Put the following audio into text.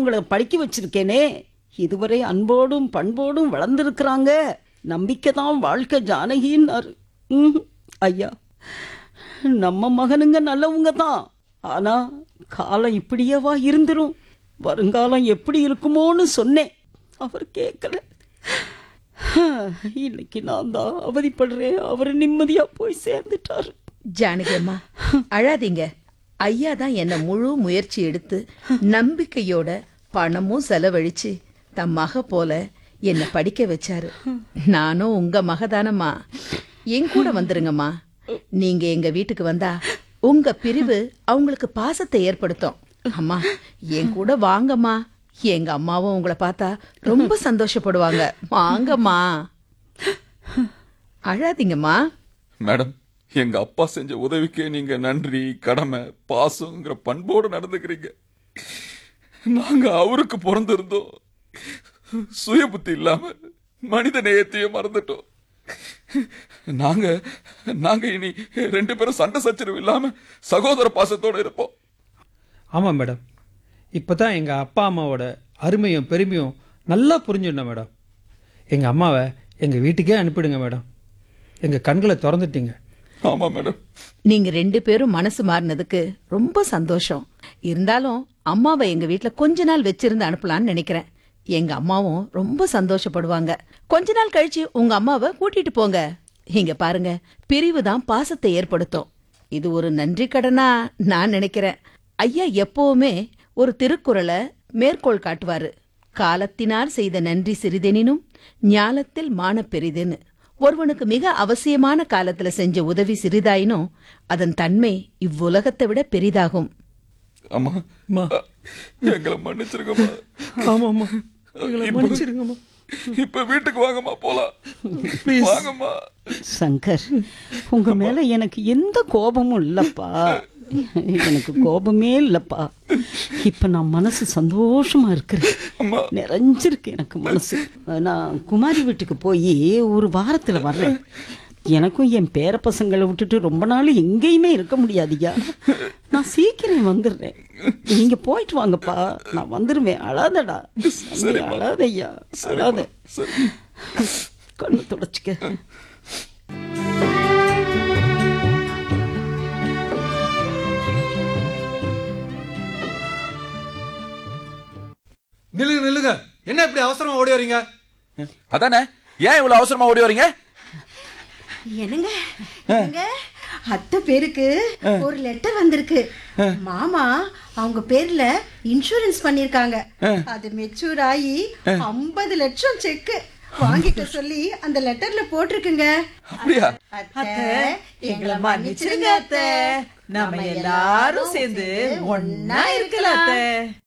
அவங்கள படிக்க வச்சிருக்கேனே இதுவரை அன்போடும் பண்போடும் வளர்ந்துருக்குறாங்க நம்பிக்கை தான் வாழ்க்கை ஜானகின்னாரு ம், ஐயா நம்ம மகனுங்க நல்லவங்க தான் ஆனா காலம் இப்படியேவா இருந்துரும் வருங்காலம் எப்படி இருக்குமோன்னு சொன்னேன் அவர் கேட்கல இன்னைக்கு நான் தான் அவதிப்படுறேன் அவர் நிம்மதியா போய் சேர்ந்துட்டாரு ஜானகி அம்மா அழாதீங்க ஐயா தான் என்ன முழு முயற்சி எடுத்து நம்பிக்கையோட பணமும் செலவழிச்சு தம் மக போல என்னை படிக்க வச்சாரு நானும் உங்க மகதானம்மா என் கூட வந்துருங்கம்மா நீங்க எங்க வீட்டுக்கு வந்தா உங்க பிரிவு அவங்களுக்கு பாசத்தை ஏற்படுத்தும் அம்மா என் கூட வாங்கம்மா எங்க அம்மாவும் உங்களை பார்த்தா ரொம்ப சந்தோஷப்படுவாங்க வாங்கம்மா அழாதீங்கம்மா மேடம் எங்க அப்பா செஞ்ச உதவிக்கே நீங்க நன்றி கடமை பாசங்கிற பண்போடு நடந்துக்கிறீங்க நாங்க அவருக்கு பிறந்திருந்தோம் சுய புத்தி இல்லாம மனித நேயத்தையே மறந்துட்டோம் நாங்க நாங்க இனி ரெண்டு பேரும் சண்டை சச்சரவு இல்லாம சகோதர பாசத்தோட இருப்போம் ஆமாம் மேடம் இப்போ தான் எங்கள் அப்பா அம்மாவோட அருமையும் பெருமையும் நல்லா புரிஞ்சுடணும் மேடம் எங்கள் அம்மாவை எங்கள் வீட்டுக்கே அனுப்பிடுங்க மேடம் எங்கள் கண்களை திறந்துட்டீங்க ஆமா மேடம் நீங்க ரெண்டு பேரும் மனசு மாறினதுக்கு ரொம்ப சந்தோஷம் இருந்தாலும் அம்மாவை எங்க வீட்ல கொஞ்ச நாள் வச்சிருந்து அனுப்பலாம்னு நினைக்கிறேன் எங்க அம்மாவும் ரொம்ப சந்தோஷப்படுவாங்க கொஞ்ச நாள் கழிச்சு உங்க அம்மாவை கூட்டிட்டு போங்க இங்க பாருங்க பிரிவு தான் பாசத்தை ஏற்படுத்தும் இது ஒரு நன்றி கடனா நான் நினைக்கிறேன் ஐயா எப்பவுமே ஒரு திருக்குறளை மேற்கோள் காட்டுவாரு காலத்தினார் செய்த நன்றி சிறிதெனினும் ஞாலத்தில் மான பெரிதுன்னு ஒருவனுக்கு மிக அவசியமான காலத்துல செஞ்ச உதவி சிறிதாயினும் அதன் தன்மை இவ்வுலகத்தை விட பெரிதாகும் அம்மா அம்மா. எங்களை மன்னிச்சிருக்கம்மா ஆமாம்மா எங்களை இப்ப- மன்னிச்சிருங்கம்மா இப்ப வீட்டுக்கு வாங்கம்மா போலாம் வாங்கம்மா சங்கர் உங்க மேல எனக்கு எந்த கோபமும் இல்லப்பா எனக்கு கோபமே இல்லப்பா இப்ப நான் மனசு சந்தோஷமா இருக்கிறேன் அம்மா. நிறைஞ்சிருக்கு எனக்கு மனசு நான் குமாரி வீட்டுக்கு போய் ஒரு வாரத்துல வர்றேன் எனக்கும் என் பேர பசங்களை விட்டுட்டு ரொம்ப நாள் எங்கேயுமே இருக்க முடியாதுயா நான் சீக்கிரம் வந்துடுறேன் நீங்க போயிட்டு வாங்கப்பா நான் வந்துடுவேன் அழாதடா தம்பி, அழாதையா அழாத சரி கண்ணு தொடச்சிக்க நில்லுங்க நில்லுங்க என்ன இப்படி அவசரமா ஓடி வரீங்க அதானே ஏன் இவ்வளவு அவசரமா ஓடி வரீங்க என்னங்க என்னங்க அத்தை பேருக்கு ஒரு லெட்டர் வந்திருக்கு மாமா அவங்க பேர்ல இன்சூரன்ஸ் பண்ணிருக்காங்க அது மெச்சூர் ஆகி ஐம்பது லட்சம் செக் வாங்கிக்க சொல்லி அந்த லெட்டர்ல போட்டிருக்குங்க அப்படியா அத்தை எங்களை மன்னிச்சிருங்க அத்தை நாம எல்லாரும் சேர்ந்து ஒன்னா இருக்கலாம் அத்தை